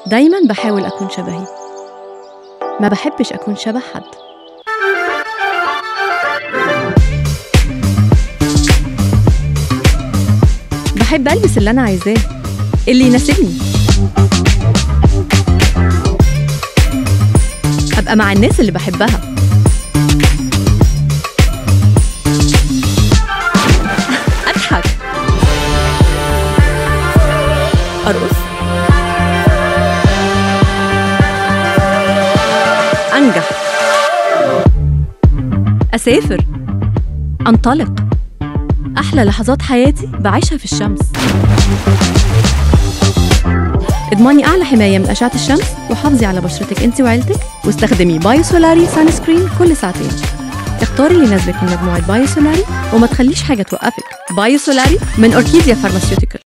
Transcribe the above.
دايما بحاول أكون شبهي ما بحبش أكون شبه حد بحب ألبس اللي أنا عايزاه اللي يناسبني أبقى مع الناس اللي بحبها أضحك أرقص أنجح أسافر أنطلق أحلى لحظات حياتي بعيشها في الشمس اضمني أعلى حماية من أشعة الشمس وحافظي على بشرتك أنت وعيلتك واستخدمي بايو سولاري سان سكرين كل ساعتين اختاري اللي يناسبك من مجموعة بايو سولاري وما تخليش حاجة توقفك بايو سولاري من أوركيديا فارماسيوتيكال